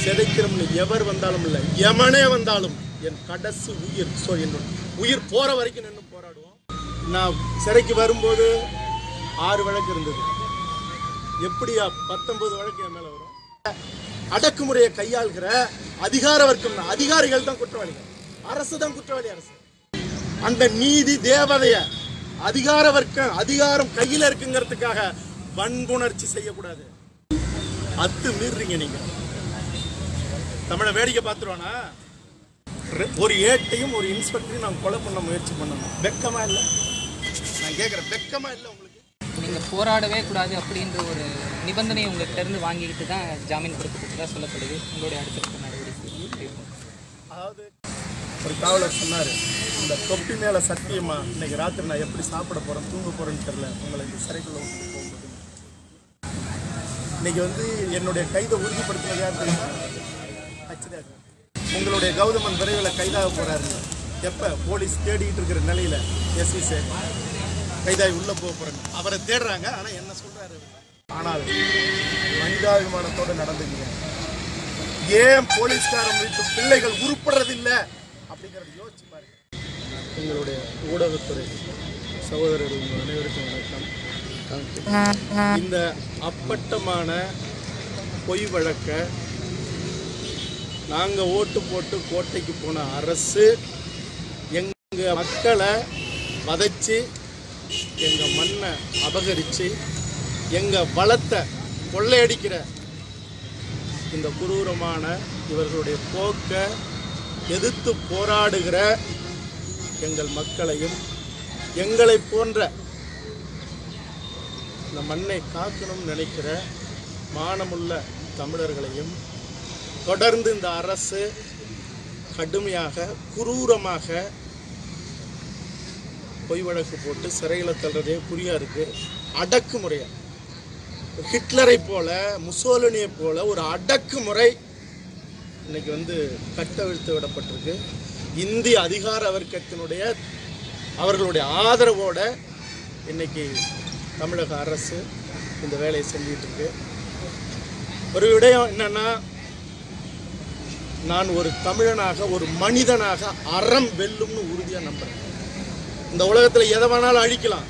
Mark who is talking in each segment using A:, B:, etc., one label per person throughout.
A: சிதைக்கிறோம்னு எவர் வந்தாலும் இல்லை எமனே வந்தாலும் என் கடைசி உயிர் ஸோ என்னோட உயிர் போற வரைக்கும் நின்று போராடுவோம் நான் சிறைக்கு வரும்போது ஆறு வழக்கு இருந்தது எப்படியா பத்தொன்பது வழக்கு என் மேல வரும் அடக்குமுறையை கையாள்கிற அதிகார வர்க்கம் தான். அதிகாரிகள் தான் குற்றவாளிகள் அரசு தான் குற்றவாளி அரசு அந்த நீதி தேவதைய அதிகார வர்க்கம் அதிகாரம் கையில இருக்குங்கிறதுக்காக வன்புணர்ச்சி செய்யக்கூடாது அத்து மீறுறீங்க நீங்க தமிழ வேடிக்கை பார்த்துருவானா ரெ- ஒரு ஏட்டையும் ஒரு இன்ஸ்பெக்டரையும் நான் கொலை பண்ண முயற்சி பண்ணணும் வெக்கமா இல்லை நான் கேட்குறேன் வெக்கமா இல்லை உங்களுக்கு
B: நீங்கள் போராடவே கூடாது அப்படின்ற ஒரு நிபந்தனையை உங்கள்கிட்ட இருந்து வாங்கிக்கிட்டு தான் ஜாமீன் கொடுக்கப்பட்டதா சொல்லப்படுது உங்களுடைய அடுத்தடுத்த நடவடிக்கை எப்படி இருக்கும்?
A: அதாவது ஒரு காவலர் சொன்னார் இந்த தொப்பி மேலே சத்தியமா இன்னைக்கு ராத்திரி நான் எப்படி சாப்பிட போகிறேன் தூங்க போகிறேன்னு தெரில உங்களை இந்த சிறைக்குள்ள விட்டு போகும்போது இன்னைக்கு வந்து என்னுடைய கைதை உறுதிப்படுத்தினது யார் தெரியுமா அச்சுதார் உங்களுடைய கௌதமன் விரைவில் கைதாக போகிறாரு எப்போ போலீஸ் தேடிட்டு இருக்கிற நிலையில் எஸ்வி சார் கைதாகி உள்ளே போக போகிறாங்க அவரை தேடுறாங்க ஆனால் என்ன சொல்கிறாரு ஆனால் மனிதாபிமானத்தோடு நடந்துக்கங்க ஏன் போலீஸ்காரன் வீட்டு பிள்ளைகள் உருப்படுறதில்ல அப்படிங்கறத யோசிச்சு பாருங்க எங்களுடைய ஊடகத்துறை சகோதரர்கள் உங்கள் அனைவருக்கும் வணக்கம் இந்த அப்பட்டமான பொய் வழக்க நாங்க ஓட்டு போட்டு கோட்டைக்கு போன அரசு எங்க மக்களை வதைச்சு எங்க மண்ணை அபகரிச்சு எங்க வளத்தை கொள்ளையடிக்கிற இந்த குரூரமான இவர்களுடைய போக்கை எதிர்த்து போராடுகிற எங்கள் மக்களையும் எங்களை போன்ற இந்த மண்ணை காக்கணும்னு நினைக்கிற மானமுள்ள தமிழர்களையும் தொடர்ந்து இந்த அரசு கடுமையாக குரூரமாக பொய் வழக்கு போட்டு சிறையில் தள்ளுறதே குறியா இருக்கு அடக்குமுறையா ஹிட்லரை போல முசோலினியை போல ஒரு அடக்குமுறை இன்னைக்கு வந்து கட்டவிழ்த்து விடப்பட்டிருக்கு இந்திய அதிகார வர்க்கத்தினுடைய அவர்களுடைய ஆதரவோட இன்னைக்கு தமிழக அரசு இந்த வேலையை செஞ்சிட்டு இருக்கு ஒரு விடயம் என்னன்னா நான் ஒரு தமிழனாக ஒரு மனிதனாக அறம் வெல்லும்னு உறுதியா நம்புறேன் இந்த உலகத்துல எதை வேணாலும் அழிக்கலாம்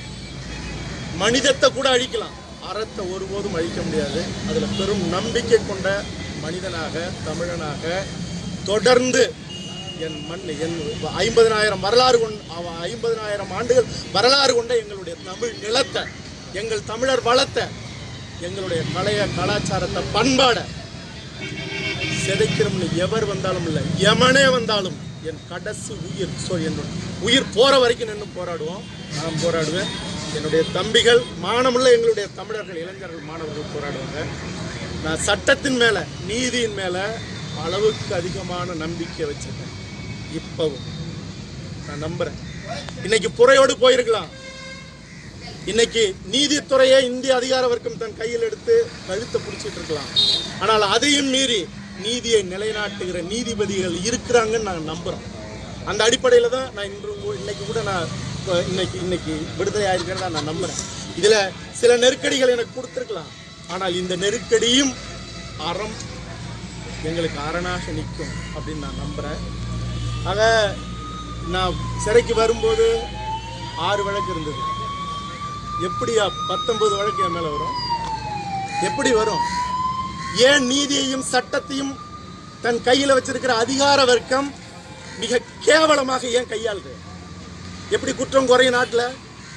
A: மனிதத்தை கூட அழிக்கலாம் அறத்தை ஒருபோதும் அழிக்க முடியாது அதுல பெரும் நம்பிக்கை கொண்ட மனிதனாக தமிழனாக தொடர்ந்து என் மண் என் ஐம்பதனாயிரம் வரலாறு கொண்ட ஐம்பதனாயிரம் ஆண்டுகள் வரலாறு கொண்ட எங்களுடைய தமிழ் நிலத்தை எங்கள் தமிழர் வளத்தை எங்களுடைய பழைய கலாச்சாரத்தை பண்பாடை சிதைக்கிறோம்னு எவர் வந்தாலும் இல்லை எமனே வந்தாலும் என் கடைசி உயிர் ஸோ என்னோட உயிர் போற வரைக்கும் நின்று போராடுவோம் நான் போராடுவேன் என்னுடைய தம்பிகள் மானமுள்ள எங்களுடைய தமிழர்கள் இளைஞர்கள் மாணவர்கள் போராடுவாங்க நான் சட்டத்தின் மேல நீதியின் மேல அளவுக்கு அதிகமான நம்பிக்கை வச்சிருக்கேன் இப்பவும் நான் நம்புறேன் இன்னைக்கு புறையோடு போயிருக்கலாம் இன்னைக்கு நீதித்துறையை இந்திய அதிகார வர்க்கம் தன் கையில் எடுத்து கழுத்தை பிடிச்சிட்டு இருக்கலாம் ஆனால் அதையும் மீறி நீதியை நிலைநாட்டுகிற நீதிபதிகள் இருக்கிறாங்கன்னு நான் நம்புறோம் அந்த அடிப்படையில் தான் நான் இன்று உங்க- இன்னைக்கு கூட நான் இப்ப இன்னைக்கு இன்னைக்கு விடுதலை ஆயிருக்கிறதா நான் நம்புறேன் இதுல சில நெருக்கடிகள் எனக்கு கொடுத்துருக்கலாம் ஆனால் இந்த நெருக்கடியும் அறம் எங்களுக்கு அரணாக நிற்கும் அப்படின்னு நான் நம்புறேன் ஆக நான் சிறைக்கு வரும்போது ஆறு வழக்கு இருந்தது எப்படியா பத்தொன்பது வழக்கு என் மேல வரும் எப்படி வரும் ஏன் நீதியையும் சட்டத்தையும் தன் கையில வச்சிருக்கிற அதிகார வர்க்கம் மிக கேவலமாக ஏன் கையாளுது எப்படி குற்றம் குறையும் நாட்டில்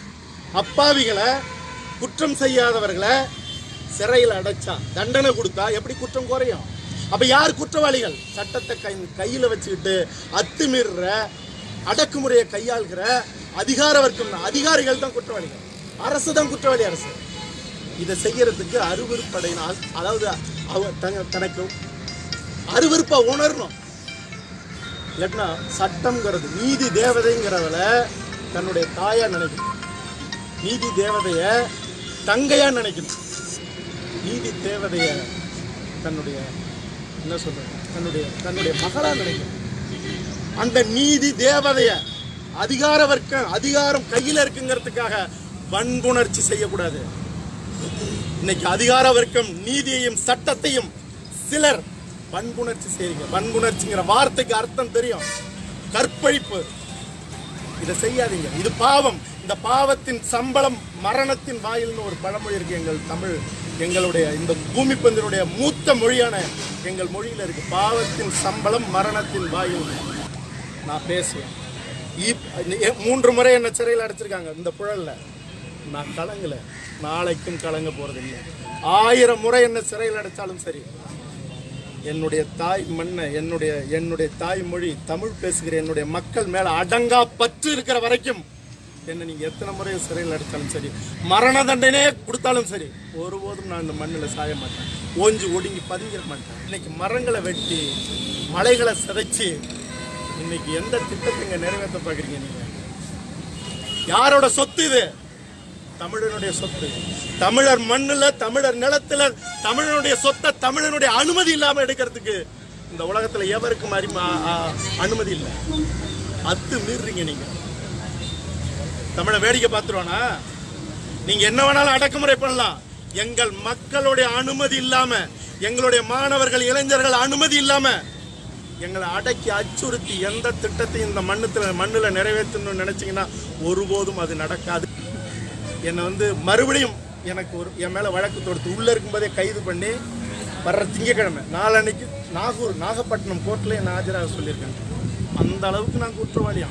A: அப்பாவிகளை குற்றம் செய்யாதவர்களை சிறையில் அடைச்சா தண்டனை கொடுத்தா எப்படி குற்றம் குறையும் அப்ப யார் குற்றவாளிகள் சட்டத்தை கை கையில் வச்சுக்கிட்டு அத்துமீறுற அடக்குமுறையை கையாள்கிற அதிகார வர்க்கம் தான். அதிகாரிகள் தான் குற்றவாளிகள் அரசு தான் குற்றவாளி அரசு இதை செய்யறதுக்கு அருவருப்படையினால் அதாவது அவ தங்க தனக்கு அருவருப்பை உணரணும் இல்லாட்டினா சட்டம்ங்கிறது நீதி தேவதைங்கிறவள தன்னுடைய தாயா நினைக்கணும் நீதி தேவதைய தங்கையா நினைக்கணும் நீதி தேவதைய தன்னுடைய என்ன சொல்றது தன்னுடைய தன்னுடைய மகளா நினைக்கணும் அந்த நீதி தேவதைய அதிகார வர்க்கம் அதிகாரம் கையில இருக்குங்கிறதுக்காக வன்புணர்ச்சி செய்யக்கூடாது இன்னைக்கு அதிகார வர்க்கம் நீதியையும் சட்டத்தையும் சிலர் வன்புணர்ச்சி செய்றீங்க வன்புணர்ச்சிங்கிற வார்த்தைக்கு அர்த்தம் தெரியும் கற்பழிப்பு இதை செய்யாதீங்க இது பாவம் இந்த பாவத்தின் சம்பளம் மரணத்தின் வாயில்னு ஒரு பழமொழி இருக்கு எங்கள் தமிழ் எங்களுடைய இந்த பூமி பந்தினுடைய மூத்த மொழியான எங்கள் மொழியில இருக்கு பாவத்தின் சம்பளம் மரணத்தின் வாயில் நான் பேசுவேன் இப்- எ- மூன்று முறை என்ன சிறையில் அடைச்சிருக்காங்க இந்த புழல்ல நான் கலங்கல நாளைக்கும் கலங்க போறது இல்லை ஆயிரம் முறை என்ன சிறையில் அடைச்சாலும் சரி என்னுடைய தாய் மண்ணை என்னுடைய என்னுடைய தாய்மொழி தமிழ் பேசுகிற என்னுடைய மக்கள் மேல அடங்கா பற்று இருக்கிற வரைக்கும் என்ன நீங்க எத்தனை முறை சிறையில் அடித்தாலும் சரி மரண தண்டனையே கொடுத்தாலும் சரி ஒருபோதும் நான் இந்த மண்ணில் சாய மாட்டேன் ஓஞ்சி ஒடுங்கி பதுங்கிட மாட்டேன் இன்னைக்கு மரங்களை வெட்டி மலைகளை சிதைச்சு இன்னைக்கு எந்த திட்டத்தை இங்க நிறைவேற்ற பார்க்குறீங்க நீங்க யாரோட சொத்து இது தமிழனுடைய சொத்து தமிழர் மண்ணுல தமிழர் நிலத்துல தமிழனுடைய சொத்தை தமிழனுடைய அனுமதி இல்லாம எடுக்கிறதுக்கு இந்த உலகத்துல எவருக்கும் அறிம அ- அனுமதி இல்லை அத்து மீறுறீங்க நீங்க தமிழை வேடிக்கை பார்த்துருவானா நீங்க என்ன வேணாலும் அடக்குமுறை பண்ணலாம் எங்கள் மக்களுடைய அனுமதி இல்லாம எங்களுடைய மாணவர்கள் இளைஞர்கள் அனுமதி இல்லாம எங்களை அடக்கி அச்சுறுத்தி எந்த திட்டத்தையும் இந்த மண்ணுல மண்ணுல நிறைவேற்றணும்னு நினைச்சீங்கன்னா ஒருபோதும் அது நடக்காது என்னை வந்து மறுபடியும் எனக்கு ஒரு என் மேலே வழக்கு தொடுத்து உள்ளே இருக்கும்போதே கைது பண்ணி வர்ற திங்கக்கிழமை நாளன்னைக்கு நாகூர் நாகப்பட்டினம் கோர்ட்டில் என்னை ஆஜராக சொல்லியிருக்காங்க அந்த அளவுக்கு நான் குற்றவாளியாம்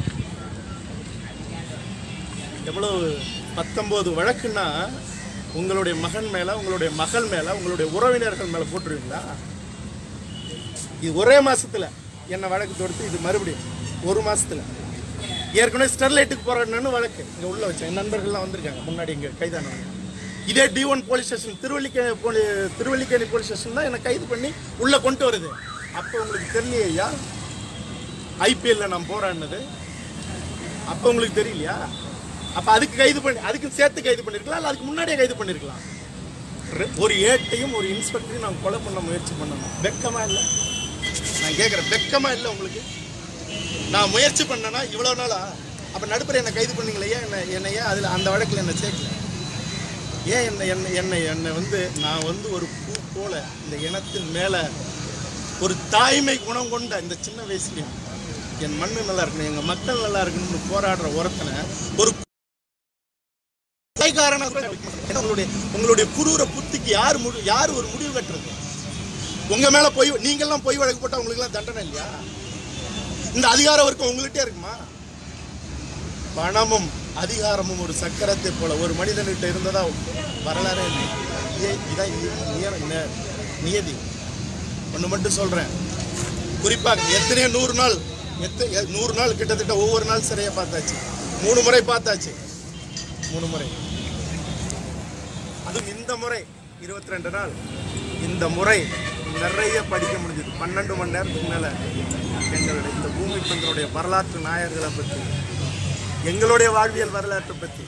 A: எவ்வளவு பத்தொம்போது வழக்குன்னா உங்களுடைய மகன் மேலே உங்களுடைய மகள் மேலே உங்களுடைய உறவினர்கள் மேலே போட்டுருவீங்களா இது ஒரே மாசத்துல என்ன வழக்கு தொடுத்து இது மறுபடியும் ஒரு மாசத்துல ஏற்கனவே ஸ்டெர்லைட்டுக்கு போராடணும்னு வழக்கு இங்க உள்ள வச்சேன் என் நண்பர்கள்லாம் வந்திருக்காங்க முன்னாடி இங்க கைதானவங்க இதே D one police station Thiruvallikeni போலி திருவல்லிக்கேணி போலீஸ் ஸ்டேஷன் தான் என்னை கைது பண்ணி உள்ள கொண்டு வருது அப்போ உங்களுக்கு தெரியலையா ஐயா ஐபிஎல்ல நான் போராடினது அப்போ உங்களுக்கு தெரியலையா அப்போ அதுக்கு கைது பண்ணி அதுக்கு சேர்த்து கைது பண்ணிருக்கலாம் இல்லை அதுக்கு முன்னாடியே கைது பண்ணிருக்கலாம் ரெ- ஒரு ஏட்டையும் ஒரு இன்ஸ்பெக்டரையும் நான் கொலை பண்ண முயற்சி பண்ணணும் வெக்கமா இல்லை நான் கேட்குறேன் வெக்கமா இல்லை உங்களுக்கு நான் முயற்சி பண்ணேன்னா இவ்வளோ நாளா அப்போ நடுப்புற என்னை கைது பண்ணீங்களே ஏன் என்ன என்னை ஏன் அதில் அந்த வழக்கில் என்னை சேர்க்கல ஏன் என்னை என்னை என்னை என்னை வந்து நான் வந்து ஒரு பூ போல இந்த இனத்தின் மேலே ஒரு தாய்மை குணம் கொண்ட இந்த சின்ன வயசுலையும் என் மண்ணு நல்லா இருக்கணும் எங்கள் மக்கள் நல்லா இருக்கணும்னு போராடுற ஒருத்தனை ஒரு கொலைகாரனா கூட ஏன்னா உங்களுடைய உங்களுடைய குரூர புத்திக்கு யார் முடி யார் ஒரு முடிவு கட்டுறது உங்க மேல போய் நீங்கெல்லாம் பொய் வழக்கு போட்டா உங்களுக்கு எல்லாம் தண்டனை இல்லையா இந்த அதிகாரம் வர்க்கம் உங்கள்கிட்டே இருக்குமா பணமும் அதிகாரமும் ஒரு சக்கரத்தை போல ஒரு மனிதன்கிட்ட இருந்ததா வரலாறே இல்லை இதே- இதான் இ- நிய- ந- நியதி ஒன்று மட்டும் சொல்றேன் குறிப்பாக எத்தனையோ நூறு நாள் எத்த எ- நூறு நாள் கிட்டத்தட்ட ஒவ்வொரு நாள் சிறையை பார்த்தாச்சு மூணு முறை பார்த்தாச்சு மூணு முறை அதுவும் இந்த முறை இருபத்தி ரெண்டு நாள் இந்த முறை நிறைய படிக்க முடிஞ்சது பன்னெண்டு மணி நேரத்துக்கு மேலே எங்களுடைய இந்த பூமி பந்தனுடைய வரலாற்று நாயர்களை பற்றி எங்களுடைய வாழ்வியல் வரலாற்றை பற்றி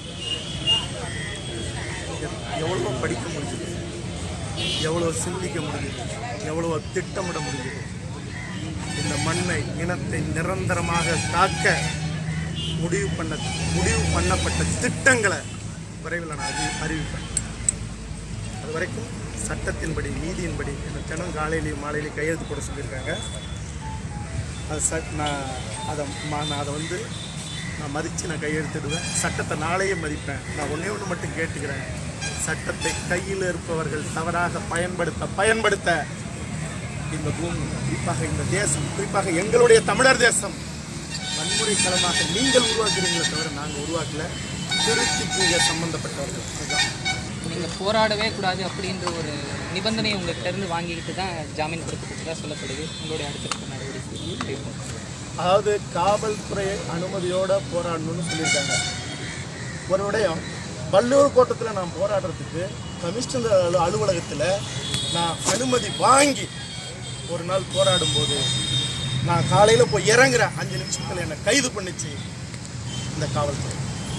A: எ- எவ்வளவோ படிக்க முடிஞ்சது எவ்வளோ சிந்திக்க முடிஞ்சது எவ்வளவோ திட்டமிட முடிஞ்சது இந்த மண்ணை இனத்தை நிரந்தரமாக காக்க முடிவு பண்ண முடிவு பண்ணப்பட்ட திட்டங்களை விரைவில் நான் அறி அறிவிப்பேன் அது வரைக்கும் சட்டத்தின்படி நீதியின்படி எனக்கு தினம் காலையிலையும் மாலையிலையும் கையெழுத்து போட சொல்லியிருக்காங்க அது ச நான் அதை மா- நான் அதை வந்து நான் மதித்து நான் கையெழுத்திடுவேன் சட்டத்தை நாளையே மதிப்பேன் நான் ஒன்றே ஒன்று மட்டும் கேட்டுக்கிறேன் சட்டத்தை கையில் இருப்பவர்கள் தவறாக பயன்படுத்த பயன்படுத்த இந்த பூமி குறிப்பாக இந்த தேசம் குறிப்பாக எங்களுடைய தமிழர் தேசம் வன்முறை களமாக நீங்கள் உருவாக்குறீங்களே தவிர நாங்கள் உருவாக்கல திருத்திக்கு சம்பந்தப்பட்டவர்கள் அதுதான்
B: நீங்கள் போராடவே கூடாது அப்படின்ற ஒரு நிபந்தனையை உங்கள்கிட்ட இருந்து வாங்கிக்கிட்டு தான் ஜாமீன் கொடுக்கப்பட்டதா சொல்லப்படுது உங்களுடைய அடுத்த நடவடிக்கை எப்படி இருக்கும்?
A: அதாவது காவல்துறை அனுமதியோட போராடணும்னு சொல்லியிருக்காங்க ஒரு விடயம் வள்ளுவர் கோட்டத்தில் நான் போராடுறதுக்கு கமிஷனர் அலு அலுவலகத்தில் நான் அனுமதி வாங்கி ஒரு நாள் போராடும் போது நான் காலையில் போய் இறங்குறேன் அஞ்சு நிமிஷத்தில் என்னை கைது பண்ணிச்சு இந்த காவல்துறை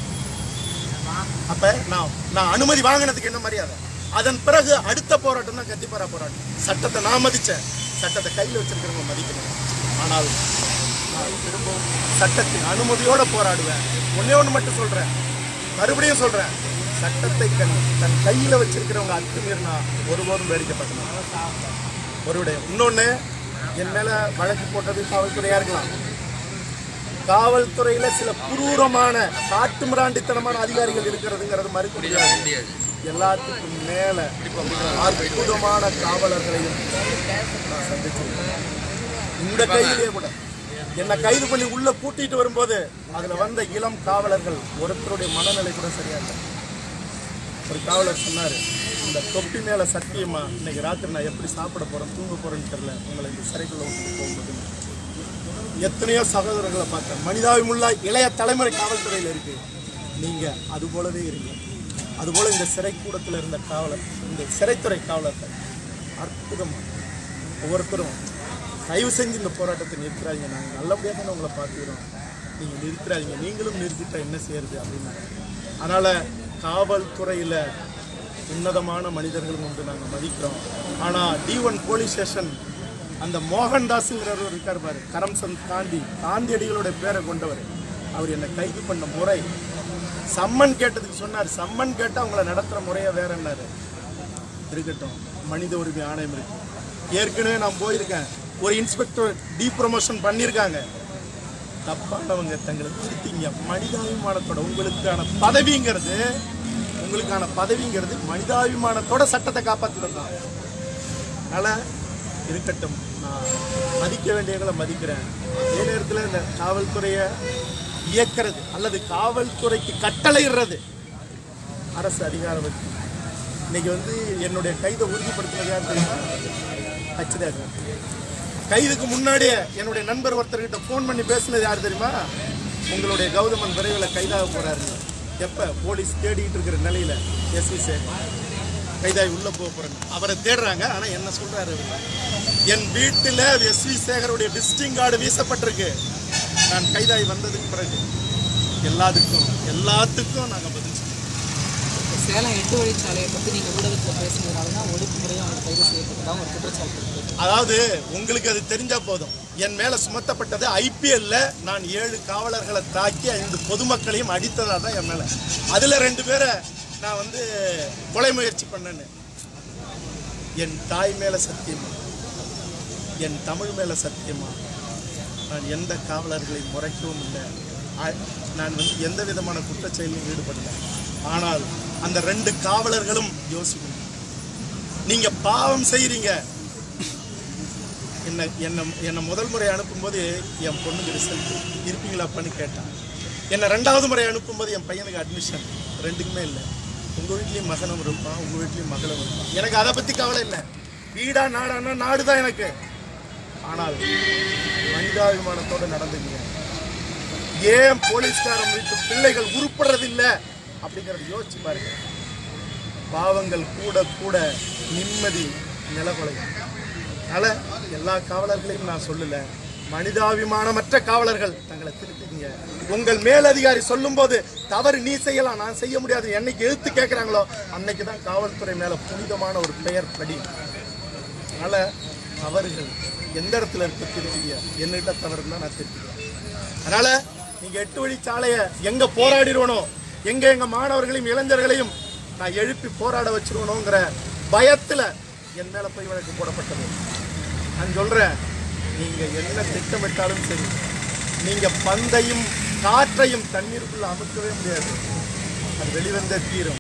A: அப்ப நான் நான் அனுமதி வாங்கினதுக்கு என்ன மரியாதை அதன் பிறகு அடுத்த போராட்டம் தான் கத்திப்பாரா போராட்டம் சட்டத்தை நான் மதிச்சேன் சட்டத்தை கையில் வச்சிருக்கிறவங்க மதிக்கணும் ஆனால் நான் திரும்பவும் சட்டத்தின் அனுமதியோட போராடுவேன் ஒண்ணே ஒன்று மட்டும் சொல்றேன் மறுபடியும் சொல்றேன் சட்டத்தை கண் தன் கையில் வச்சிருக்கிறவங்க அத்துமீறினா ஒருபோதும் வேடிக்கை பார்க்கணும் ஒரு விடயம் இன்னொன்று என் மேல வழக்கு போட்டது காவல்துறையா இருக்கலாம் காவல்துறையில சில குரூரமான காட்டுமிராண்டித்தனமான அதிகாரிகள் இருக்கிறதுங்கிறது மறுக்க முடியாது எல்லாத்துக்கும் மேல அற்புதமான காவலர்களையும் நான் சந்திச்சிருக்கேன் இந்த கைதிலே கூட என்னை கைது பண்ணி உள்ள கூட்டிட்டு வரும்போது அதுல வந்த இளம் காவலர்கள் ஒருத்தருடைய மனநிலை கூட சரியா இல்லை ஒரு காவலர் சொன்னாரு இந்த தொப்பி மேல சத்தியமா இன்னைக்கு ராத்திரி நான் எப்படி சாப்பிட போறேன் தூங்க போறேன்னு தெரியல உங்களை இந்த சிறைக்குள்ள விட்டு போகும்போது எத்தனையோ சகோதரர்களை பார்த்தேன் மனிதாபிமுள்ள இளைய தலைமுறை காவல்துறையில் இருக்கு நீங்க அது போலவே இருங்க அதுபோல இந்த சிறை கூடத்தில் இருந்த காவலர் இந்த சிறைத்துறை காவலர்கள் அற்புதமா ஒவ்வொருத்தரும் தயவு செஞ்சு இந்த போராட்டத்தை நிறுத்துறாதீங்க நாங்கள் நல்லபடியாக தானே உங்களை பார்த்துக்கிறோம் நீங்கள் நிறுத்துறாதீங்க நீங்களும் நிறுத்திட்டா என்ன செய்யறது அப்படின்னாங்க அதனால் காவல்துறையில் உன்னதமான மனிதர்களும் உண்டு நாங்கள் மதிக்கிறோம் ஆனால் டி ஒன் போலீஸ் ஸ்டேஷன் அந்த மோகன்தாஸுங்கிறவர் இருக்கார் பாரு கரம்சந்த் காந்தி காந்தியடிகளுடைய பேரை கொண்டவர் அவர் என்னை கைது பண்ண முறை சம்மன் கேட்டதுக்கு சொன்னார் சம்மன் கேட்டால் அவங்கள நடத்துகிற முறையை வேறன்னாரு இருக்கட்டும் மனித உரிமை ஆணையம் இருக்கு ஏற்கனவே நான் போயிருக்கேன் ஒரு இன்ஸ்பெக்டர் டி ப்ரொமோஷன் பண்ணியிருக்காங்க தப்பானவங்க தங்களை திருத்திங்க மனிதாபிமானத்தோட உங்களுக்கான பதவிங்கிறது உங்களுக்கான பதவிங்கிறது மனிதாபிமானத்தோட சட்டத்தை காப்பாற்றுறது தான் அதனால் இருக்கட்டும் நான் மதிக்க வேண்டியவங்களை மதிக்கிறேன் அதே நேரத்தில் இந்த காவல்துறையை இயக்கிறது அல்லது காவல்துறைக்கு கட்டளையிடுறது அரசு அதிகாரம் இன்னைக்கு வந்து என்னுடைய கைதை உறுதிப்படுத்தினது யார் தெரியுமா ஹச்தார் கைதுக்கு முன்னாடியே என்னுடைய நண்பர் ஒருத்தர்கிட்ட ஃபோன் பண்ணி பேசுனது யார் தெரியுமா உங்களுடைய கௌதமன் விரைவில் கைதாக போறாரு எப்ப போலீஸ் தேடிட்டு இருக்கிற நிலையில எஸ்வி சேகர் கைதாகி உள்ள போக போறேன் அவரை தேடுறாங்க ஆனா என்ன சொல்றாரு அவரு? என் வீட்டில் எஸ்வி சேகருடைய விசிட்டிங் கார்டு வீசப்பட்டிருக்கு நான் கைதாகி வந்ததுக்கு பிறகு எல்லாத்துக்கும் எல்லாத்துக்கும் நாங்க பதில் சொல்லுவோம்.
B: இப்போ சேலம் எட்டு வழிச்சாலையை பற்றி நீங்கள் ஊடகத்தில் பேசுனதுனால தான் ஒடுக்குமுறையாக அவங்க கைது செய்யப்பட்டதாக ஒரு குற்றச்சாட்டு இருக்கு
A: அதாவது உங்களுக்கு அது தெரிஞ்சா போதும் என் மேல சுமத்தப்பட்டது ஐபிஎல்ல நான் ஏழு காவலர்களை தாக்கி ஐந்து பொதுமக்களையும் அடித்ததா தான் என் மேல அதுல ரெண்டு பேரை நான் வந்து கொலை முயற்சி பண்ணேன்னு என் தாய் மேல சத்தியமா என் தமிழ் மேல சத்தியமா நான் எந்த காவலர்களையும் முறைக்கவும் இல்லை ஆ- நான் வந்து எந்த விதமான குற்றச் செயலிலும் ஈடுபடல ஆனால் அந்த ரெண்டு காவலர்களும் யோசிக்கணும் நீங்க பாவம் செய்றீங்க என்னை என்னை என்னை முதல் முறை அனுப்பும்போது என் பொண்ணுக்கு ரிசல்ட் இருப்பீங்களாப்பான்னு கேட்டான் என்னை ரெண்டாவது முறை அனுப்பும்போது என் பையனுக்கு அட்மிஷன் ரெண்டுக்குமே இல்லை உங்கள் வீட்லேயும் மகனும் இருப்பான் உங்கள் வீட்லேயும் மகளும் இருப்பான் எனக்கு அதை பற்றி கவலை இல்லை வீடா நாடானா நாடு தான் எனக்கு ஆனால் மனிதாபிமானத்தோடு நடந்துங்க ஏன் போலீஸ்காரன் வீட்டு பிள்ளைகள் உருப்படுறதில்லை அப்படிங்கிறத யோசிச்சு பாருங்க பாவங்கள் கூட கூட நிம்மதி நிலகுலையும் அதனால எல்லா காவலர்களையும் நான் சொல்லல மனிதாபிமானமற்ற காவலர்கள் தங்களை திருத்திங்க உங்கள் மேலதிகாரி சொல்லும்போது தவறு நீ செய்யலாம் நான் செய்ய முடியாது என்னைக்கு எழுத்து கேட்குறாங்களோ அன்னைக்கு தான் காவல்துறை மேல புனிதமான ஒரு பெயர் படி அதனால தவறுகள் எந்த இடத்துல இருக்க திருத்திங்க என்னகிட்ட தவறு இருந்தால் நான் திருத்திக்கிறேன் அதனால நீங்க எட்டு வழி சாலையை எங்க போராடிடுவனோ எங்க எங்க மாணவர்களையும் இளைஞர்களையும் நான் எழுப்பி போராட வச்சிருவனோங்கிற பயத்துல என் மேல போய் வழக்கு போடப்பட்டது நான் சொல்றேன் நீங்க என்ன திட்டமிட்டாலும் சரி நீங்க பந்தையும் காற்றையும் தண்ணீருக்குள்ள அமுக்கவே முடியாது அது வெளிவந்த தீரும்